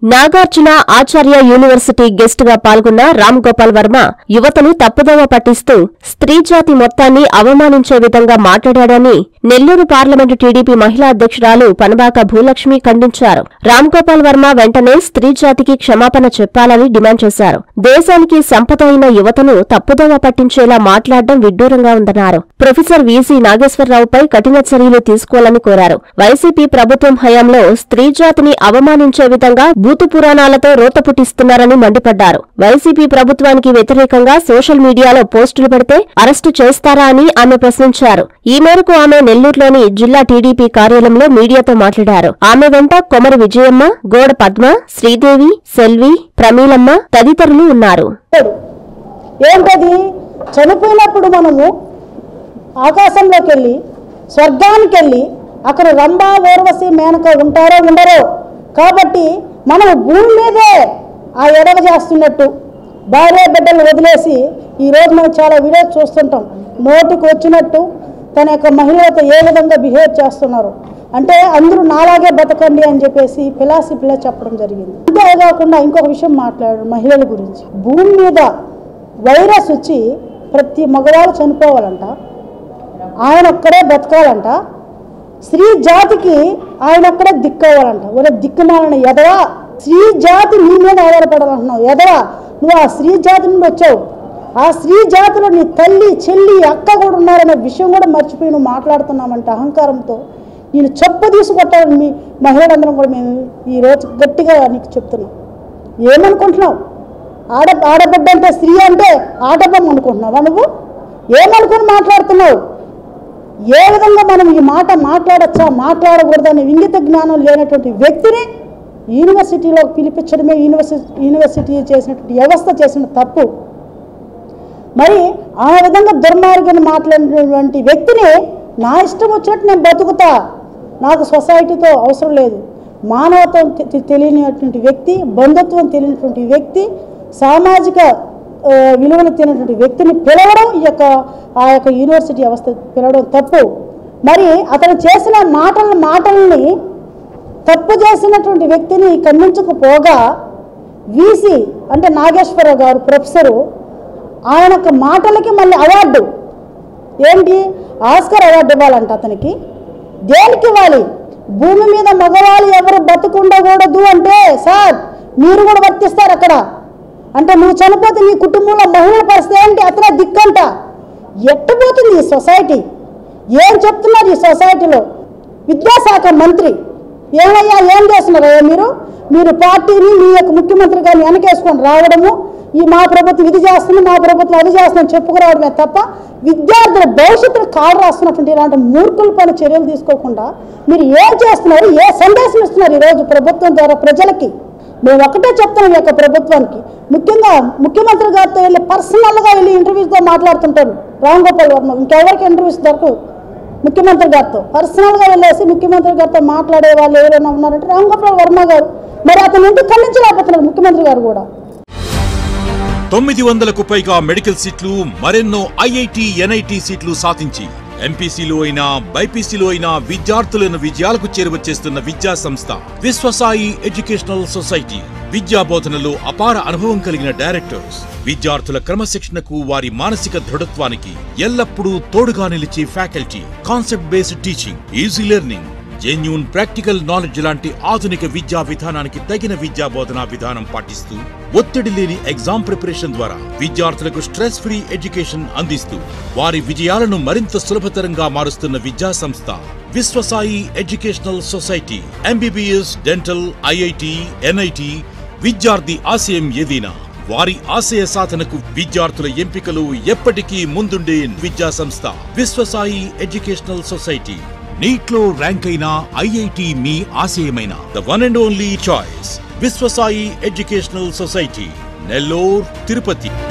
నాగార్జున ఆచార్య university guest గా పాల్గొన్న రామ్ గోపాల్ వర్మ యువతను తప్పుదోవ పట్టిస్తూ స్త్రీ జాతి మొత్తాన్ని అవమానించే విధంగా మాట్లాడాడని నెల్లూరు పార్లమెంటు టీడీపీ మహిళా అధ్యక్షురాలు పనబాక భూలక్ష్మి ఖండించారు రామ్ గోపాల్ వర్మ వెంటనే స్త్రీ జాతికి క్షమాపణ చెప్పాలని డిమాండ్ చేశారు దేశానికి సంపద అయిన యువతను తప్పుదోవ పట్టించేలా మాట్లాడడం విడ్డూరంగా ఉందన్నారు ప్రొఫెసర్ వీసీ నాగేశ్వరరావుపై కఠిన చర్యలు తీసుకోవాలని కోరారు వైసీపీ ప్రభుత్వం హయాంలో స్త్రీ జాతిని అవమానించే విధంగా బూతు పురాణాలతో రోత పుట్టిస్తున్నారని మండిపడ్డారు వైసీపీ ప్రభుత్వానికి వ్యతిరేకంగా సోషల్ మీడియాలో పోస్టులు పెడితే అరెస్టు చేస్తారా అని ఆమె ప్రశ్నించారు ఈ మేరకు ఆమె నెల్లూరులోని జిల్లా టీడీపీ కార్యాలయంలో మీడియాతో మాట్లాడారు ఆమె వెంట కొమరి విజయమ్మ గోడ పద్మ శ్రీదేవి సెల్వి ప్రమీలమ్మ తదితరులు ఉన్నారు ఏంటది చనిపోయినప్పుడు మనము ఆకాశంలోకి వెళ్ళి స్వర్గానికి వెళ్ళి అక్కడ రంభా ఓర్వశి మేనక ఉంటారో ఉండరో కాబట్టి మనం భూమి మీదే ఆ ఎడవ చేస్తున్నట్టు భార్య బిడ్డలు వదిలేసి ఈరోజు మనం చాలా వీడియోస్ చూస్తుంటాం నోటికి వచ్చినట్టు తన యొక్క మహిళలతో ఏ విధంగా బిహేవ్ చేస్తున్నారు అంటే అందరూ నాలాగే బతకండి అని చెప్పేసి ఫిలాసఫీలో చెప్పడం జరిగింది అంతేకాకుండా ఇంకొక విషయం మాట్లాడారు మహిళల గురించి భూమి మీద వైరస్ వచ్చి ప్రతి మగవాళ్ళు చనిపోవాలంట ఆయన ఒక్కడే బతకాలంట స్త్రీ జాతికి ఆయన ఒక్కడే దిక్కవ్వాలంట ఒరే దిక్కుమాలని ఎదవా స్త్రీ జాతి నీ మీద ఆధారపడాలంటున్నావు ఎదవా నువ్వు ఆ స్త్రీ జాతి నుండి వచ్చావు ఆ స్త్రీ జాతిలో నీ తల్లి చెల్లి అక్క కూడా ఉన్నారనే విషయం కూడా మర్చిపోయి నువ్వు మాట్లాడుతున్నామంటే అహంకారంతో నేను చెప్ప తీసుకొట్టాలని మీ మహిళలందరం కూడా మేము ఈరోజు గట్టిగా నీకు చెప్తున్నాం ఏమనుకుంటున్నావు ఆడ ఆడబిడ్డ అంటే స్త్రీ అంటే ఆడబొమ్మ అనుకుంటున్నావా నువ్వు ఏమనుకుని మాట్లాడుతున్నావు ఏ విధంగా మనం ఈ మాట మాట్లాడచ్చా మాట్లాడకూడదని ఇంగిత జ్ఞానం లేనటువంటి వ్యక్తిని యూనివర్సిటీలో పిలిపించడమే యూనివర్సిటీ యూనివర్సిటీ చేసినటువంటి వ్యవస్థ చేసిన తప్పు మరి ఆ విధంగా దుర్మార్గాన్ని మాట్లాడినటువంటి వ్యక్తిని నా ఇష్టం వచ్చినట్టు నేను బతుకుతా నాకు సొసైటీతో అవసరం లేదు మానవత్వం తె- తెలియనటువంటి వ్యక్తి బంధుత్వం తెలియనటువంటి వ్యక్తి సామాజిక ఆ, విలువలు తెలియనటువంటి వ్యక్తిని పిలవడం ఈ యొక్క ఆ యొక్క యూనివర్సిటీ వ్యవస్థ పిలవడం తప్పు మరి అతను చేసిన మాటల మాటల్ని తప్పు చేసినటువంటి వ్యక్తిని ఖండించకపోగా వీసీ అంటే నాగేశ్వరరావు గారు ప్రొఫెసరు ఆయన యొక్క మాటలకి మళ్ళీ అవార్డు ఏంటి ఆస్కర్ అవార్డు ఇవ్వాలంట అతనికి దేనికి ఇవ్వాలి భూమి మీద మగవాళ్ళు ఎవరు బతుకుండకూడదు అంటే సార్ మీరు కూడా వర్తిస్తారు అక్కడ అంటే నువ్వు చనిపోతే నీ కుటుంబంలో మహిళల పరిస్థితి ఏంటి అతనే దిక్కంట ఎట్టబోతుంది ఈ సొసైటీ ఏం చెప్తున్నారు ఈ సొసైటీలో విద్యాశాఖ మంత్రి ఏమయ్యా ఏం చేస్తున్నారయ్యా మీరు మీరు పార్టీని మీ యొక్క ముఖ్యమంత్రి గారిని వెనకేసుకొని రావడము ఈ మా ప్రభుత్వం ఇది చేస్తుంది మా ప్రభుత్వం అది చేస్తుందని చెప్పుకురావడమే తప్ప విద్యార్థుల భవిష్యత్తును కాడు రాస్తున్నటువంటి ఇలాంటి మూర్ఖుల పైన చర్యలు తీసుకోకుండా మీరు ఏం చేస్తున్నారు ఏ సందేశం ఇస్తున్నారు ఈరోజు ప్రభుత్వం ద్వారా ప్రజలకి మేము ఒకటే చెప్తున్నాం ఈ యొక్క ప్రభుత్వానికి ముఖ్యంగా ముఖ్యమంత్రి గారితో వెళ్ళి పర్సనల్గా వెళ్ళి ఇంటర్వ్యూతో మాట్లాడుతుంటారు రామ్ గోపాల్ వర్మ ఇంకెవరికి ఇంటర్వ్యూస్ దొరకవు ముఖ్యమంత్రి గారితో పర్సనల్గా వెళ్ళేసి ముఖ్యమంత్రి గారితో మాట్లాడే వాళ్ళు ఎవరైనా ఉన్నారంటే రామ్ గోపాల్ వర్మ గారు మరి అతను ఎందుకు ఖండించలేకపోతున్నారు ముఖ్యమంత్రి గారు కూడా తొమ్మిది వందలకు పైగా మెడికల్ సీట్లు మరెన్నో ఐఐటి ఎన్ఐటి సీట్లు సాధించి ఎంపీసీలో అయినా బైపీసీలో అయినా విద్యార్థులను విజయాలకు చేరువ చేస్తున్న విద్యా సంస్థ విశ్వసాయి ఎడ్యుకేషనల్ సొసైటీ విద్యా బోధనలో అపార అనుభవం కలిగిన డైరెక్టర్స్ విద్యార్థుల క్రమశిక్షణకు వారి మానసిక దృఢత్వానికి ఎల్లప్పుడూ తోడుగా నిలిచే faculty concept based teaching easy learning genuine practical knowledge లాంటి ఆధునిక విద్యా విధానానికి తగిన విద్యా బోధనా విధానం పాటిస్తూ ఒత్తిడి లేని ఎగ్జామ్ ప్రిపరేషన్ ద్వారా విద్యార్థులకు స్ట్రెస్ ఫ్రీ ఎడ్యుకేషన్ అందిస్తూ వారి విజయాలను మరింత సులభతరంగా మారుస్తున్న విద్యా సంస్థ Vishwasai educational society MBBS dental IIT NIT విద్యార్థి ఆశయం ఏదైనా వారి ఆశయ సాధనకు విద్యార్థుల ఎంపికలు ఎప్పటికీ ముందుండే విద్యా సంస్థ విశ్వసాయి ఎడ్యుకేషనల్ సొసైటీ నీట్లో ర్యాంక్ అయిన ఐఐటి మీ ఆశయమైన the one and only choice Vishwasai educational society Nellore Tirupati